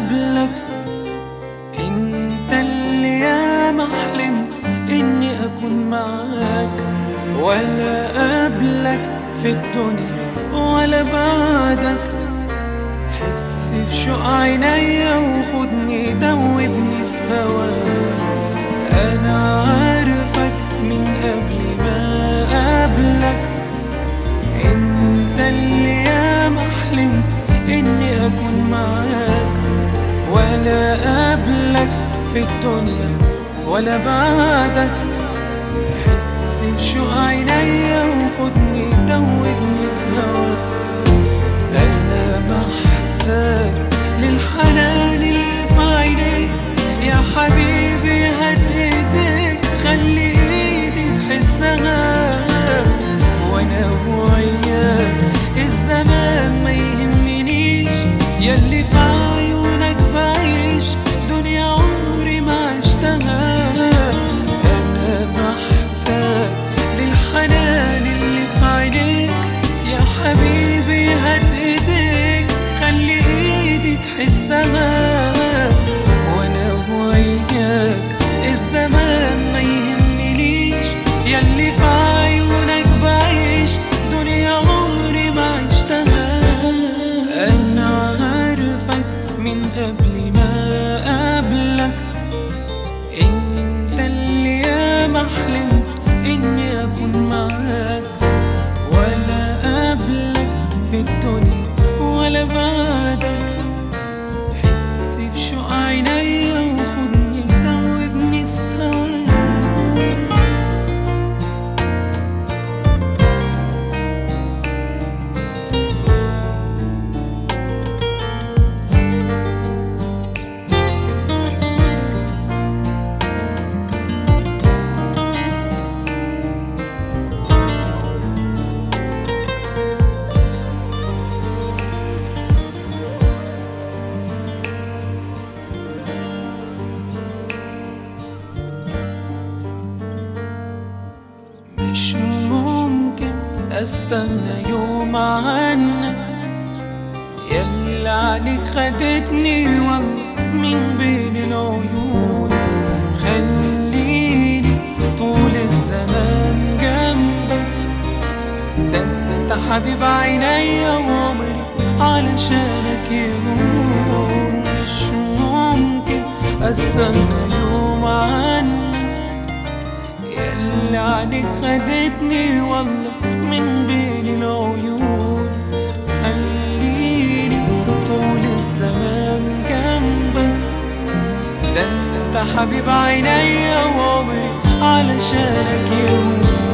أقابلك انت اللي ياما حلمت اني اكون معاك ولا قبلك في الدنيا ولا بعدك حس بشوق عينيا وخدني دوبني في هواك انا عارفك من قبل ما اقابلك انت اللي ياما حلمت اني اكون معاك ولا قبلك في الدنيا ولا بعدك حس بشوق عينيا وخدني دوبني في هواك انا محتاج للحنان اللي في عينيك يا حبيبي هات ايديك خلي ايدي تحسها وانا وياك الزمان ما يهمنيش ياللي في عيونك بعيش دنيا عمري ما عشتها انا محتاج للحنان اللي في عينيك يا حبيبي هات ايديك خلي ايدي تحسها وانا وياك الزمان ما يهمنيش ياللي في عيونك بعيش دنيا عمري ما عشتها انا عارفك من قبل ما اقابلك انت اللي ياما حلمت اني اكون معاك ولا قبلك في الدنيا ولا بعدك حس بشوق عينيا وخدني دوبني في هواك مش ممكن استنى يوم عنك يلا عليك خدتني والله من بين العيون خليني طول الزمان جنبك ده انت حبيب عينيا وعمري علشانك يهون مش ممكن استنى يوم عنك ياللي عليك خدتني والله من بين العيون خليني طول الزمان جنبك ده انت حبيب عينيا وعمري علشانك يوم